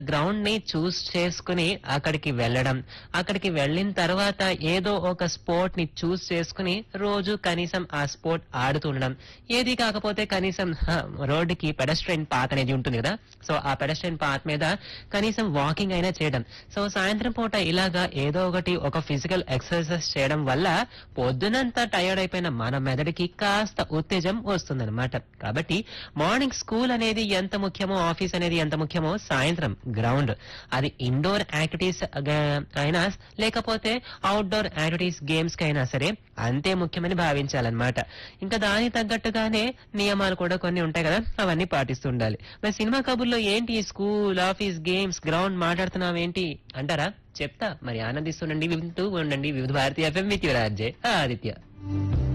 ground ని చూస్ చేసుకుని అక్కడికి వెళ్ళడం అక్కడికి వెళ్ళిన తర్వాత ఏదో ఒక స్పోర్ట్ ని చూస్ చేసుకుని రోజు కనీసం ఆ స్పోర్ట్ ఆడుతుండడం ఏది కాకపోతే కనీసం హ, రోడ్డుకి పెడస్ట్రైన్ పాత్ అనేది ఉంటుంది కదా సో ఆ పెడస్ట్రైన్ పాత్ మీద కనీసం వాకింగ్ అయినా చేయడం సో సాయంత్రం పూట ఇలాగా ఏదో ఒకటి ఒక ఫిజికల్ ఎక్సర్సైజ్ చేయడం వల్ల పొద్దునంతా టైర్డ్ అయిపోయిన మన మెదడుకి కాస్త ఉత్తేజం వస్తుందన్నమాట కాబట్టి మార్నింగ్ స్కూల్ అనేది ఎంత ముఖ్యమో ఆఫీస్ అనేది ఎంత ముఖ్యమో సాయంత్రం గ్రౌండ్ అది ఇండోర్ యాక్టివిటీస్ అయినా లేకపోతే అవుట్డోర్ యాక్టివిటీస్ గేమ్స్ కి అయినా సరే అంతే ముఖ్యమని భావించాలన్నమాట ఇంకా దానికి తగ్గట్టుగానే నియమాలు కూడా కొన్ని ఉంటాయి కదా అవన్నీ పాటిస్తూ ఉండాలి మరి సినిమా కబుర్లో ఏంటి స్కూల్ ఆఫీస్ గేమ్స్ గ్రౌండ్ మాట్లాడుతున్నావు ఏంటి అంటారా చెప్తా మరి ఆనందిస్తుండండి వింటూ ఉండండి వివిధ భారతీయ FM with your RJ Aditya